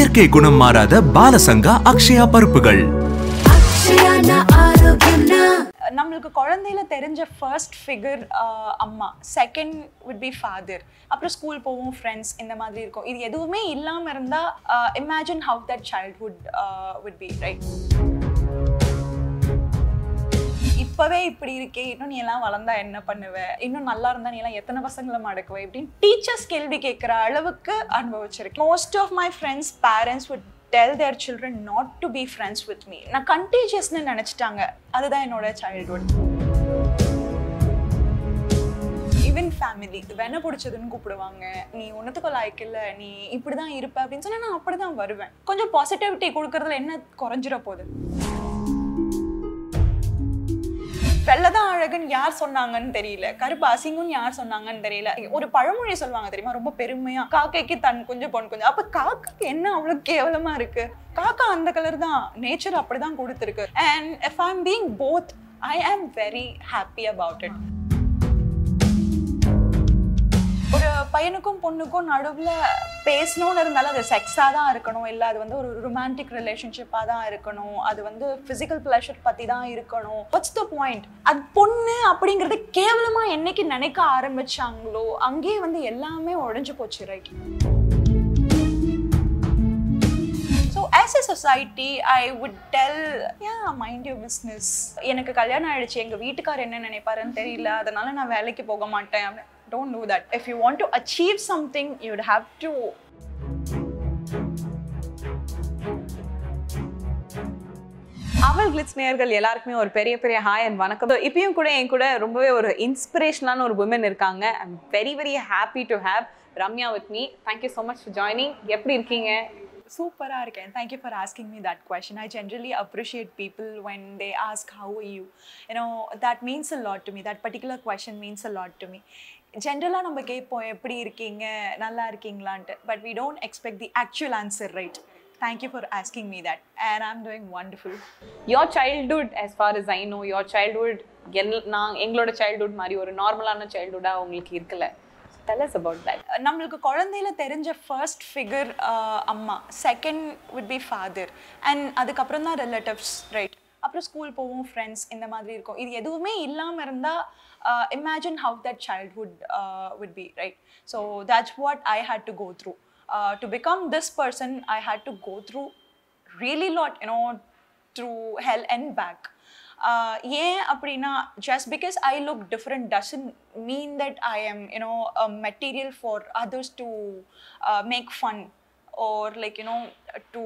இயற்கை குணம் மாறாத பாலசங்கா அக்ஷயா பருப்புகள் அக்ஷயான ஆரோக்கியம்னா நம்மளுக்கு குழந்தையில தெரிஞ்ச ஃபர்ஸ்ட் ஃபிகர் அம்மா செகண்ட் would பி ஃபாதர் அப்புறம் ஸ்கூல் போவோம் ஃப்ரெண்ட்ஸ் இந்த மாதிரி இருக்கும் இது எதுவுமே இல்லாமல் இருந்தால் imagine how that childhood would be right இப்பவே இப்படி இருக்கே இன்னும் நீ எல்லாம் வளர்ந்தா என்ன பண்ணுவ இன்னும் நல்லா இருந்தா நீ எல்லாம் எத்தனை பசங்களை மடக்குவ இப்படின்னு டீச்சர்ஸ் கேள்வி கேட்குற அளவுக்கு அனுபவிச்சிருக்கேன் most of my friends parents would tell their children not to be friends with me நான் கண்டீஜியஸ்னு நினச்சிட்டாங்க அதுதான் என்னோட சைல்ட்ஹுட் ஈவன் ஃபேமிலி வென பிடிச்சதுன்னு கூப்பிடுவாங்க நீ ஒன்றுத்துக்கு லைக் இல்லை நீ இப்படி தான் இருப்ப அப்படின்னு சொன்னா நான் அப்படி தான் வருவேன் கொஞ்சம் பாசிட்டிவிட்டி கொடுக்கறதுல என்ன குறைஞ்சிட போகுது வெள்ளதான் அழகுன்னு யார் சொன்னாங்கன்னு தெரியல கருப்பு அசிங்கம்னு யார் சொன்னாங்கன்னு தெரியல ஒரு பழமொழி சொல்லுவாங்க தெரியுமா ரொம்ப பெருமையா காக்கைக்கு தன் கொஞ்சம் பொன் கொஞ்சம் அப்ப காக்காக்கு என்ன அவ்வளவு கேவலமா இருக்கு காக்கா அந்த கலர் தான் நேச்சர் அப்படிதான் கொடுத்துருக்கு and if I am being both I am very happy about it ஒரு பையனுக்கும் பொண்ணுக்கும் நடுவில் பேசணும்னு இருந்தாலும் அது செக்ஸாக தான் இருக்கணும் இல்லை அது வந்து ஒரு ரொமான்டிக் ரிலேஷன்ஷிப்பாக தான் இருக்கணும் அது வந்து ஃபிசிக்கல் ப்ளஷர் பற்றி தான் இருக்கணும் வாட்ஸ் த பாயிண்ட் அது பொண்ணு அப்படிங்கிறது கேவலமாக என்னைக்கு நினைக்க ஆரம்பிச்சாங்களோ அங்கேயே வந்து எல்லாமே உடஞ்சு போச்சு right so as a society I would tell ya mind you business எனக்கு கல்யாணம் ஆயிடுச்சு எங்கள் வீட்டுக்கார் என்ன நினைப்பாருன்னு தெரியல அதனால நான் வேலைக்கு போக மாட்டேன் don't do that if you want to achieve something you would have to avail glitz நேயர்கள் எல்லாருக்குமே ஒரு பெரிய பெரிய ஹாய் அண்ட் வணக்கம் So, இப்பயும் கூட என் கூட ரொம்பவே ஒரு இன்ஸ்பிரேஷனான ஒரு உமன் இருக்காங்க I'm very very happy to have Ramya with me thank you so much for joining எப்படி இருக்கீங்க சூப்பராக இருக்கேன் thank you for asking me that question I generally appreciate people when they ask how you you know that means a lot to me that particular question means a lot to me ஜென்ரலாக நம்ம கேட்போம் எப்படி இருக்கீங்க நல்லா இருக்கீங்களான்ட்டு but we don't expect the actual answer right thank you for asking me that and I am doing wonderful your childhood as far as I know your childhood என் நான் எங்களோட சைல்ட்ஹுட் மாதிரி ஒரு நார்மலான சைல்ட்ஹுட்டாக உங்களுக்கு இருக்கல tell us about that நம்மளுக்கு குழந்தையில தெரிஞ்ச ஃபர்ஸ்ட் ஃபிகர் அம்மா second would be father and அதுக்கப்புறம் தான் ரிலேட்டிவ்ஸ் ரைட் அப்புறம் ஸ்கூல் போவோம் ஃப்ரெண்ட்ஸ் இந்த மாதிரி இருக்கும் இது எதுவுமே இல்லாமல் இருந்தால் imagine how that childhood would be right so that's what I had to go through to become this person I had to go through really lot you know through hell and back ஏன் அப்படின்னா just because I look different doesn't mean that I M you know material for others to make fun or like you know to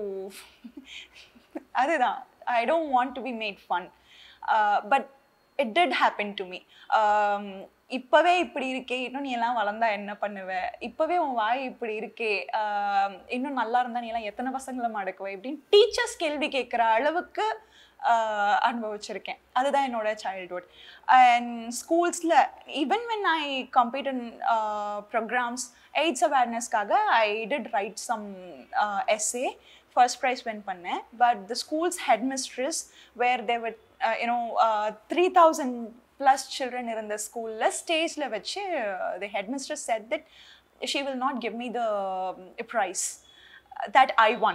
அதுதான் I don't want to be made fun but it did happen to me இப்போவே இப்படி இருக்கே இன்னும் நீ எல்லாம் வளர்ந்தா என்ன பண்ணுவ இப்போவே உன் வாய் இப்படி இருக்கே ஆஹ் இன்னும் நல்லா இருந்தா நீ எல்லாம் எத்தனை பசங்களை மடக்குவ இப்படின்னு டீச்சர்ஸ் கேள்வி கேட்குற அளவுக்கு ஆஹ் அனுபவிச்சிருக்கேன் அதுதான் என்னோட சைல்ட்ஹுட் அண்ட் ஸ்கூல்ஸில் even when I compete in programs AIDS அவேர்னஸ்க்காக I did write some essay first prize win பண்ணேன் but the school's head mistress where there were you know three thousand plus children இருந்த ஸ்கூலில் ஸ்டேஜில் வச்சு the head mistress said that she will not give me the prize that I won.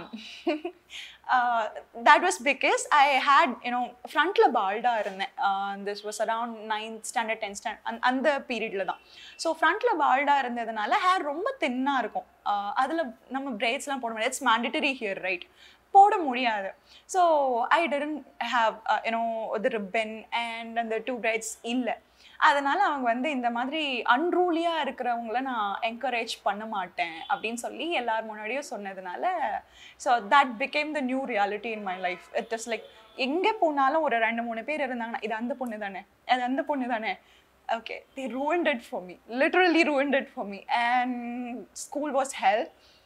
uh, that was because I had, you know, frontல பால்டா இருந்தேன் this was around ninth standard tenth standard அந்த பீரியடில் தான் ஸோ ஃப்ரண்ட்ல பால்டா இருந்ததுனால hair ரொம்ப தின்னாக இருக்கும் அதில் நம்ம பிரேட்ஸ்லாம் போட முடியாது இட்ஸ் மேண்டிட்டரி ஹியர் ரைட் போட முடியாது so I didn't have you know the ribbon and அந்த டூ பிரைட்ஸ் இல்லை அதனால அவங்க வந்து இந்த மாதிரி அன்ரூலியாக இருக்கிறவங்கள நான் என்கரேஜ் பண்ண மாட்டேன் அப்படின்னு சொல்லி எல்லார் முன்னாடியும் சொன்னதுனால so that became the new reality in my life it is like எங்கே போனாலும் ஒரு ரெண்டு மூணு பேர் இருந்தாங்கன்னா இது அந்த பொண்ணு தானே அது அந்த பொண்ணு தானே okay the ruined it for me literally ruined it for me and school was hell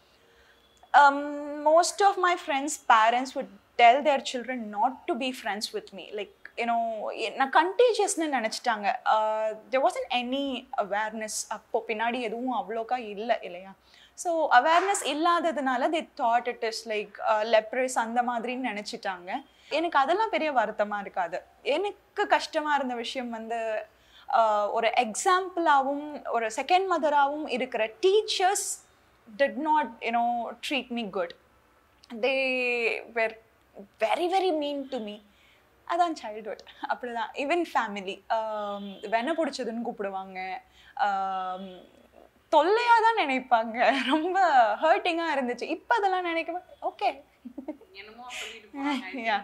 um, most of my friends' parents would tell their children not to be friends with me. Like, you know, நான் கண்டீஜியஸ்னு நினச்சிட்டாங்க there wasn't any awareness அப்போ பின்னாடி எதுவும் அவ்வளோக்கா இல்லை இல்லையா so awareness இல்லாததுனால they thought it is like leprous அந்த மாதிரின்னு நினச்சிட்டாங்க எனக்கு அதெல்லாம் பெரிய வருத்தமாக இருக்காது எனக்கு கஷ்டமாக இருந்த விஷயம் வந்து ஆஹ், ஒரு எக்ஸாம்பிளாகவும் ஒரு செகண்ட் மதராகவும் இருக்கிற teachers did not you know treat me good they were very very mean to me அதான் சைல்ட்ஹுட் அப்படிதான் ஈவன் ஃபேமிலி வென பிடிச்சதுன்னு கூப்பிடுவாங்க தொல்லையாக தான் நினைப்பாங்க ரொம்ப ஹர்ட்டிங்காக இருந்துச்சு இப்போ அதெல்லாம் நினைக்க ஓகே என்னமோ Yeah.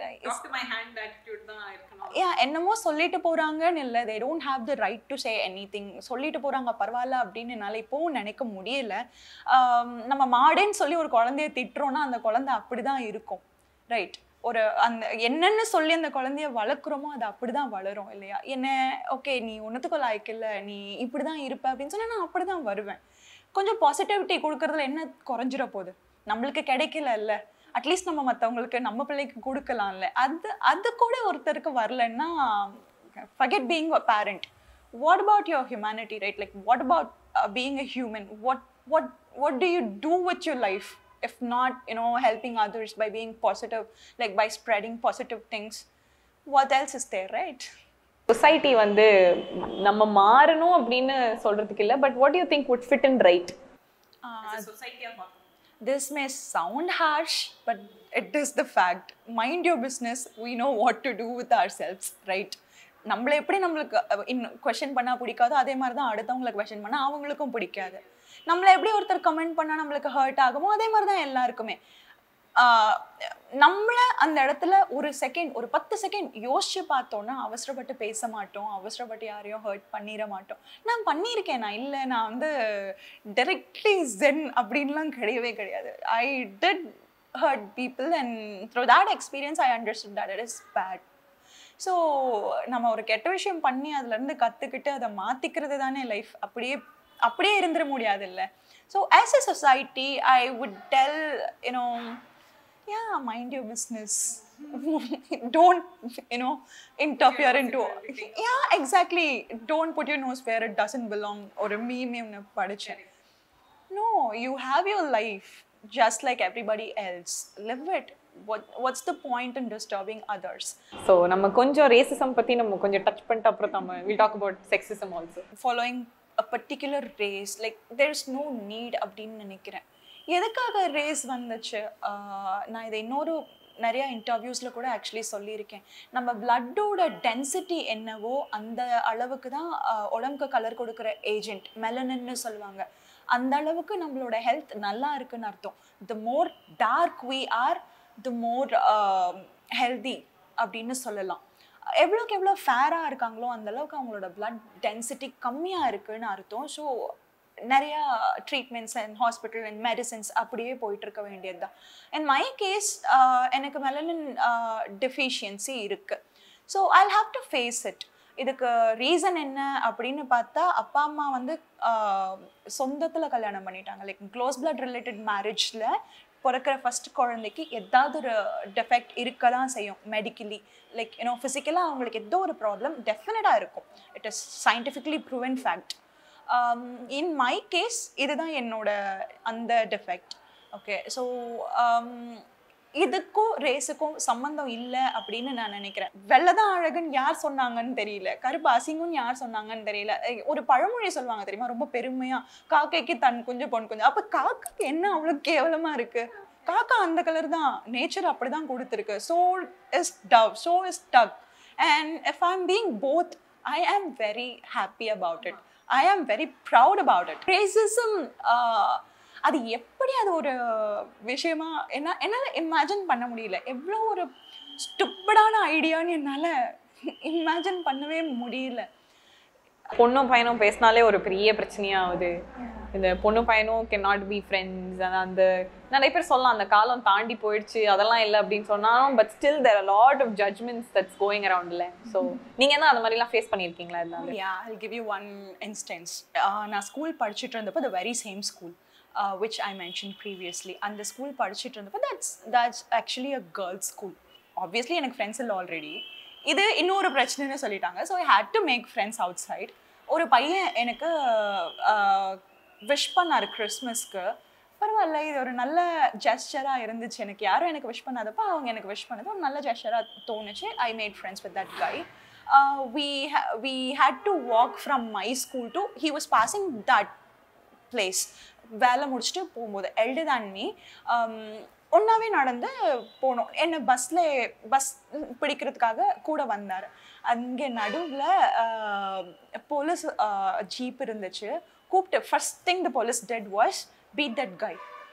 யா என்னமோ சொல்லிட்டு போறாங்கன்னு இல்லை they don't have the right to say anything சொல்லிட்டு போறாங்க பரவாயில்ல அப்படின்னு என்னால் இப்போவும் நினைக்க முடியல ஆம், நம்ம மாடுன்னு சொல்லி ஒரு குழந்தைய திட்டுறோம்னா அந்த குழந்தை அப்படிதான் இருக்கும் ரைட் ஒரு அந்த என்னன்னு சொல்லி அந்த குழந்தைய வளர்க்குறோமோ அது அப்படிதான் வளரும் இல்லையா என்ன ஓகே நீ ஒன்றுத்துக்கும் லாய்க்கு இல்லை நீ இப்படிதான் இருப்ப அப்படின்னு சொன்னா நான் அப்படிதான் வருவேன் கொஞ்சம் பாசிட்டிவிட்டி கொடுக்கறதுல என்ன குறைஞ்சிட போகுது நம்மளுக்கு கிடைக்கல இல்ல அட்லீஸ்ட் நம்ம மற்றவங்களுக்கு நம்ம பிள்ளைக்கு கொடுக்கலாம்ல அது அது கூட ஒருத்தருக்கு வரலன்னா forget being a parent what about your humanity right like what about uh, being a human what what what do you do with your life if not you know helping others by being positive like by spreading positive things what else is there right சொசைட்டி வந்து நம்ம மாறணும் அப்படின்னு சொல்றதுக்கு இல்ல but what you think would fit in right this may sound harsh, but it is the fact. Mind your business. We know what to do with ourselves, right? நம்மளை எப்படி நம்மளுக்கு இன்னும் கொஷின் பண்ணா பிடிக்காதோ அதே மாதிரி தான் அடுத்தவங்களுக்கு கொஷின் பண்ணா அவங்களுக்கும் பிடிக்காது நம்மளை எப்படி ஒருத்தர் கமெண்ட் பண்ணா நம்மளுக்கு ஹர்ட் ஆகுமோ அதே மாதிரி தான் எல்லாருக்குமே ஆஹ் நம்மள அந்த இடத்துல ஒரு செகண்ட் ஒரு பத்து செகண்ட் யோசிச்சு பார்த்தோம்னா அவசரப்பட்டு பேச மாட்டோம் அவசரப்பட்டு யாரையும் ஹர்ட் பண்ணிட மாட்டோம் நான் பண்ணியிருக்கேன் நான் இல்லை நான் வந்து டைரக்ட்லி ஜென் அப்படின்லாம் கிடையவே கிடையாது I did hurt people and through that experience I understood that it is bad so நம்ம ஒரு கெட்ட விஷயம் பண்ணி அதுலேருந்து கற்றுக்கிட்டு அதை மாற்றிக்கிறது தானே லைஃப் அப்படியே அப்படியே இருந்துட முடியாது இல்லை so as a society I would tell you know yeah mind your business don't you know interfere into yeah exactly don't put your nose where it doesn't belong or a meme ஒண்ணு படிச்சேன் no you have your life just like everybody else live it what what's the point in disturbing others so நம்ம கொஞ்சம் racism பத்தி நம்ம கொஞ்சம் touch பண்ணிட்டு அப்புறம் நம்ம will talk about sexism also following a particular race like there's no need அப்படின்னு நினைக்கிறேன் எதுக்காக ரேஸ் வந்துச்சு ஆஹ் நான் இதை இன்னொரு நிறைய இன்டர்வியூஸில் கூட ஆக்சுவலி சொல்லியிருக்கேன் நம்ம பிளட்டோட டென்சிட்டி என்னவோ அந்த அளவுக்கு தான் ஆஹ் உடம்புக்கு கலர் கொடுக்குற ஏஜென்ட் மெலனின்னு சொல்லுவாங்க அந்த அளவுக்கு நம்மளோட ஹெல்த் நல்லா இருக்குன்னு அர்த்தம் the more dark we are the more healthy அப்படின்னு சொல்லலாம் எவ்வளோக்கு எவ்வளோ ஃபேராக இருக்காங்களோ அந்த அளவுக்கு அவங்களோட பிளட் டென்சிட்டி கம்மியாக இருக்குன்னு அர்த்தம் ஸோ நிறையா treatments and hospital and medicines அப்படியே போயிட்டு இருக்க வேண்டியது தான் அண்ட் மை கேஸ் எனக்கு மெலனின் டெஃபிஷியன்சி இருக்குது so I have to face it இதுக்கு ரீசன் என்ன அப்படின்னு பார்த்தா அப்பா அம்மா வந்து சொந்தத்தில் கல்யாணம் பண்ணிட்டாங்க லைக் க்ளோஸ் பிளட் ரிலேட்டட் மேரேஜில் பிறக்கிற ஃபர்ஸ்ட் குழந்தைக்கு ஏதாவது ஒரு டெஃபெக்ட் இருக்க தான் செய்யும் மெடிக்கலி லைக் யூனோ ஃபிசிக்கலாக அவங்களுக்கு ஏதோ ஒரு ப்ராப்ளம் டெஃபினட்டாக இருக்கும் it is scientifically proven fact in my case இதுதான் என்னோட அந்த டெஃபெக்ட் ஓகே ஸோ இதுக்கும் ரேஸுக்கும் சம்மந்தம் இல்லை அப்படின்னு நான் நினைக்கிறேன் வெள்ளதான் அழகுன்னு யார் சொன்னாங்கன்னு தெரியல கருப்பு அசிங்கம்னு யார் சொன்னாங்கன்னு தெரியல அஹ் ஒரு பழமொழி சொல்லுவாங்க தெரியுமா ரொம்ப பெருமையா காக்கைக்கு தன் குஞ்சு பொன் குஞ்சு அப்ப காக்கைக்கு என்ன அவ்வளவு கேவலமா இருக்கு காக்கா அந்த கலர் தான் நேச்சர் அப்படிதான் கொடுத்துருக்கு so is dove so is duck and if I am being both I am very happy about it I am very proud about it racism அது எப்படி அது ஒரு விஷயமா என்ன என்னால் இமேஜின் பண்ண முடியல எவ்வளோ ஒரு ஸ்டுப்படான ஐடியான்னு என்னால் இமேஜின் பண்ணவே முடியல பொண்ணும் பையனும் பேசினாலே ஒரு பெரிய பிரச்சனையாகுது இந்த பொண்ணு பையனும் கேன் நாட் பி ஃப்ரெண்ட்ஸ் அந்த நிறைய பேர் சொல்லலாம் அந்த காலம் தாண்டி போயிடுச்சு அதெல்லாம் இல்லை அப்படின்னு சொன்னாலும் but still there lot of judgments that's going அரவுண்ட்ல ஸோ நீங்க என்ன அந்த மாதிரிலாம் ஃபேஸ் பண்ணியிருக்கீங்களா இருந்தாலும் ya I give you one instance நான் ஸ்கூல் படிச்சுட்டு இருந்தப்போ the very same school which I mention previously அந்த ஸ்கூல் படிச்சுட்டு இருந்தப்போ that's that's actually a girls school obviously எனக்கு ஃப்ரெண்ட்ஸ் இல்லை ஆல்ரெடி இது இன்னொரு பிரச்சனைன்னு சொல்லிட்டாங்க so I had to make friends அவுட் சைட் ஒரு பையன் எனக்கு விஷ் பண்ணார் கிறிஸ்மஸ்க்கு பரவாயில்ல இது ஒரு நல்ல ஜெஸ்டராக இருந்துச்சு எனக்கு யாரும் எனக்கு விஷ் பண்ணாதப்போ அவங்க எனக்கு விஷ் பண்ணது ஒரு நல்ல ஜெஸ்டராக தோணுச்சு I made friends with that guy we ha- we had to walk from my school to he was passing that place வேலை முடிச்சுட்டு போகும்போது எல்டர் than me um, ஒன்றாவே நடந்து போனோம் என்ன பஸ்ஸில் பஸ் பிடிக்கிறதுக்காக கூட வந்தார் அங்கே நடுவில் போலீஸ் ஜீப் இருந்துச்சு கூப்பிட்டு first thing the police did was beat that guy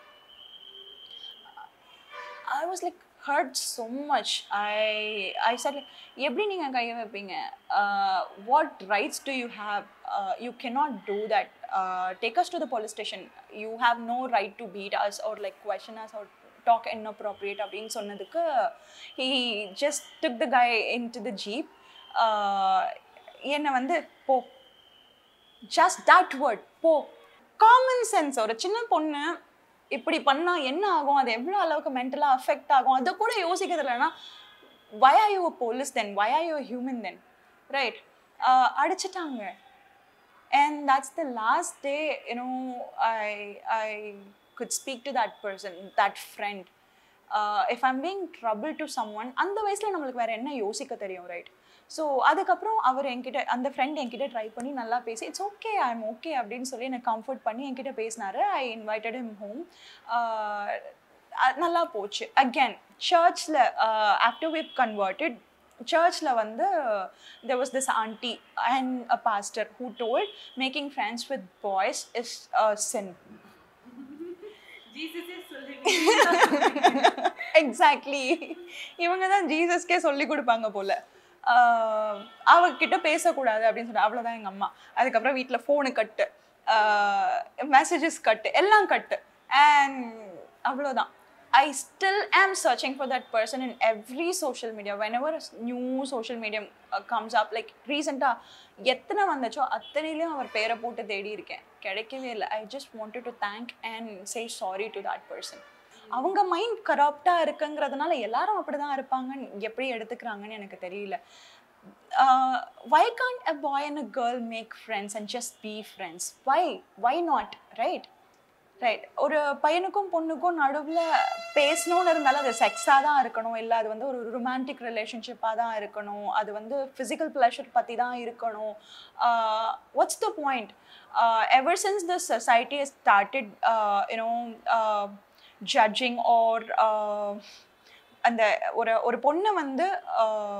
I was like hurt so much I I said like எப்படி நீங்கள் கையை வைப்பீங்க what rights do you have you cannot do that uh, take us to the police station you have no right to beat us or like question us or talk inappropriate அப்படின்னு சொன்னதுக்கு he just took the guy into the jeep uh, என்னை வந்து போ just that word போ common sense ஒரு சின்ன பொண்ணு இப்படி பண்ணா என்ன ஆகும் அது எவ்வளோ அளவுக்கு மென்டலாக அஃபெக்ட் ஆகும் அதை கூட யோசிக்கிறது இல்லைன்னா why are you a police then why are you a human then right uh, அடிச்சிட்டாங்க and that's the last day you know i i could speak to that person that friend uh, if i'm being trouble to someone அந்த வயசுல நம்மளுக்கு வேற என்ன யோசிக்க தெரியும் right so அதுக்கப்புறம் அவர் என்கிட்ட அந்த ஃப்ரெண்ட் என்கிட்ட ட்ரை பண்ணி நல்லா பேசி it's okay I am okay அப்படின்னு சொல்லி எனக்கு கம்ஃபர்ட் பண்ணி என்கிட்ட பேசினாரு ஐ இன்வைட்டட் ஹிம் ஹோம் நல்லா போச்சு அகேன் சர்ச்சில் ஆஃப்டர் we've கன்வெர்டட் சர்ச்சில் வந்து there was this auntie and a pastor who told making friends with boys is a sin exactly இவங்க தான் ஜீசஸ்க்கே சொல்லி கொடுப்பாங்க போல ஆஹ் அவகிட்ட பேசக்கூடாது அப்படின்னு சொன்னா அவ்வளோதான் எங்கள் அம்மா அதுக்கப்புறம் வீட்டில் ஃபோனு கட்டு மெசேஜஸ் கட்டு எல்லாம் கட்டு அண்ட் அவ்வளோதான் I still am searching for that person in every social media when ever new social medium comes up like ரீசெண்டாக எத்தனை வந்துச்சோ அத்தனையிலையும் அவர் பேரை போட்டு தேடி இருக்கேன் கிடைக்கவே இல்லை I just wanted to thank and say sorry to that person அவங்க மைண்ட் கரப்டாக இருக்குங்கிறதுனால எல்லாரும் அப்படி தான் இருப்பாங்கன்னு எப்படி எடுத்துக்கிறாங்கன்னு எனக்கு தெரியல why can't a boy and a girl make friends and just be friends why why not right right ஒரு பையனுக்கும் பொண்ணுக்கும் நடுவில் பேசணும்னு இருந்தாலும் அது செக்ஸாக தான் இருக்கணும் இல்லை அது வந்து ஒரு ரொமான்டிக் ரிலேஷன்ஷிப்பாக தான் இருக்கணும் அது வந்து ஃபிசிக்கல் ப்ளஷர் பற்றி தான் இருக்கணும் what's the point ever since the society started you know judging or அந்த ஒரு ஒரு பொண்ணை வந்து uh,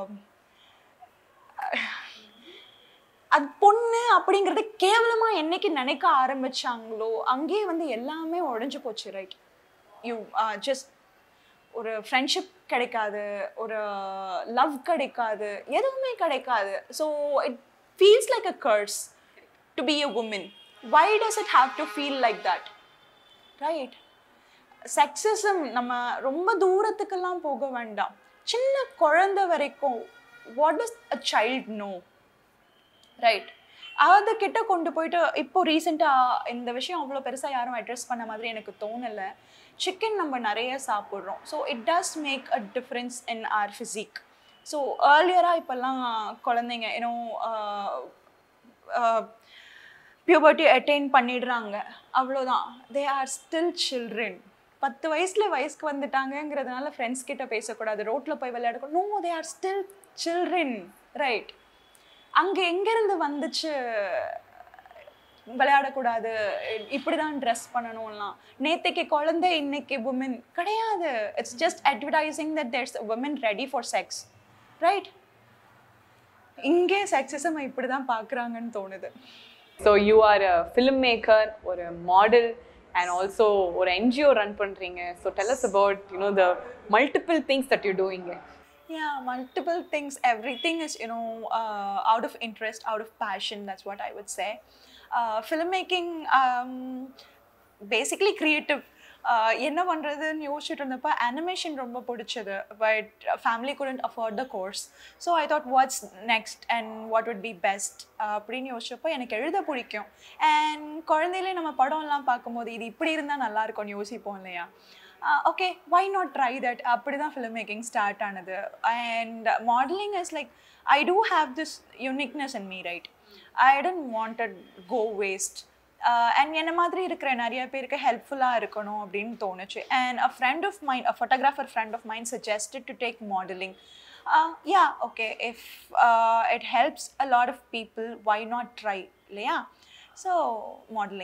அது பொண்ணு அப்படிங்கிறது கேவலமா என்னைக்கு நினைக்க ஆரம்பிச்சாங்களோ அங்கேயே வந்து எல்லாமே உடைஞ்சு போச்சு ரைட் யூ ஜஸ்ட் ஒரு ஃப்ரெண்ட்ஷிப் கிடைக்காது ஒரு லவ் கிடைக்காது எதுவுமே கிடைக்காது so it feels like a curse to be a woman why does it have to feel like that right sexism நம்ம ரொம்ப தூரத்துக்கெல்லாம் போக வேண்டாம் சின்ன குழந்தை வரைக்கும் what is a child no right அது கிட்ட கொண்டு போயிட்டு இப்போ ரீசெண்டாக இந்த விஷயம் அவ்வளோ பெருசாக யாரும் அட்ரஸ் பண்ண மாதிரி எனக்கு தோணலை சிக்கன் நம்ம நிறைய சாப்பிட்றோம் so it does make a difference in our physique so ஏர்லியராக இப்போல்லாம் குழந்தைங்க ஏன்னோ பியூபர்ட்டி அட்டைன் பண்ணிடுறாங்க அவ்வளோதான் தே ஆர் ஸ்டில் சில்ட்ரன் பத்து வயசில் வயசுக்கு வந்துட்டாங்கங்கிறதுனால ஃப்ரெண்ட்ஸ் கிட்ட பேசக்கூடாது ரோட்டில் போய் விளையாடக்கூடாது no they are still children right அங்கே எங்கேருந்து வந்துச்சு விளையாடக்கூடாது இப்படி தான் ட்ரெஸ் பண்ணணும்லாம் நேத்தைக்கு குழந்தை இன்னைக்கு உமன் கிடையாது it's just advertising that there's woman ready for sex right இங்கே செக்ஸிசம் இப்படி தான் பார்க்குறாங்கன்னு தோணுது so you are a film maker ஒரு மாடல் அண்ட் ஆல்சோ ஒரு என்ஜிஓ ரன் பண்ணுறீங்க so tell us about you know the multiple things that you doing Yeah, multiple things. Everything is, you know, uh, out of interest, out of passion. That's what I would say. Uh, filmmaking, um, basically creative. Uh, என்ன பண்ணுறதுன்னு யோசிச்சுட்டு இருந்தப்போ animation ரொம்ப பிடிச்சது but family couldn't afford the course so I thought what's next and what would be best அப்படின்னு யோசிச்சப்போ எனக்கு எழுத பிடிக்கும் அண்ட் குழந்தையிலே நம்ம படம்லாம் பார்க்கும்போது இது இப்படி இருந்தால் நல்லா இருக்கும்னு யோசிப்போம் இல்லையா okay why not try that அப்படி தான் ஃபிலிம் மேக்கிங் ஸ்டார்ட் ஆனது and modelling is like I do have this uniqueness in me right I don't wanted go waste and என்ன மாதிரி இருக்கிற நிறைய பேருக்கு ஹெல்ப்ஃபுல்லாக இருக்கணும் அப்படின்னு தோணுச்சு and a friend of mine a photographer friend of mine suggested to take modelling yeah okay if it helps a lot of people why not try இல்லையா so modelling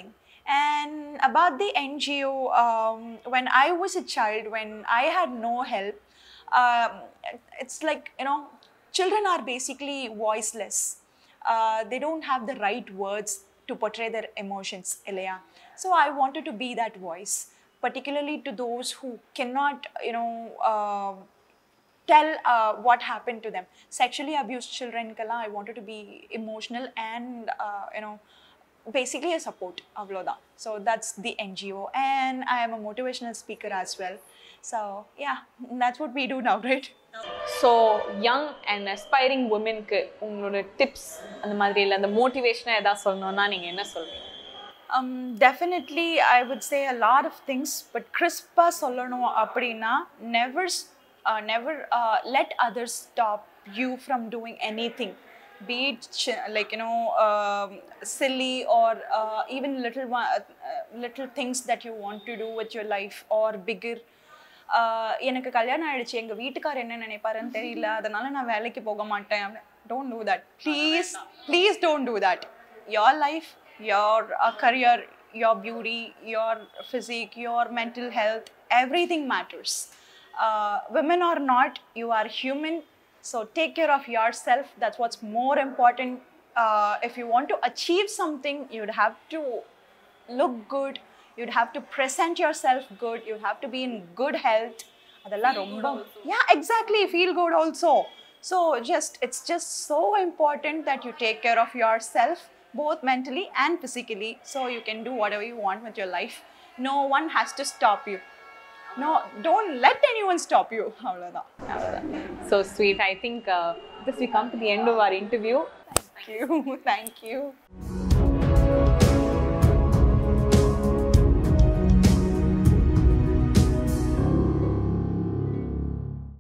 And about the NGO, um, when I was a child, when I had no help, um, it's like, you know, children are basically voiceless. Uh, they don't have the right words to portray their emotions, Ilya. So I wanted to be that voice, particularly to those who cannot, you know, uh, tell uh, what happened to them. Sexually abused children, kala, I wanted to be emotional and, uh, you know, basically a support avloda. So that's the NGO. And I am a motivational speaker as well. So yeah, that's what we do now, right? So young and aspiring உமனுக்கு உங்களோட tips அந்த மாதிரி இல்லை அந்த மோட்டிவேஷனாக எதாவது சொல்லணும்னா நீங்கள் என்ன சொல்வீங்க Um, definitely, I would say a lot of things, but crispa சொல்லணும் அப்படின்னா never, s- uh, never uh, let others stop you from doing anything. Be it ch- like you know um, silly or uh, even little one, uh, little things that you want to do with your life or bigger. ஆஹ் எனக்கு கல்யாணம் ஆயிடுச்சு எங்க வீட்டுக்கார் என்ன நினைப்பாருன்னு தெரியல அதனால நான் வேலைக்கு போக மாட்டேன் don't do that please please don't do that your life your career your beauty your physique your mental health everything matters uh, women or not you are human so take care of yourself that's what's more important uh, if you want to achieve something you'd have to look good you'd have to present yourself good you'd have to be in good health அதெல்லாம் ரொம்ப yeah exactly feel good also so just it's just so important that you take care of yourself both mentally and physically so you can do whatever you want with your life no one has to stop you no don't let anyone stop you அவ்வளவுதான் அவ்வளவுதான் so sweet I think this we come to the end of our interview thank you thank you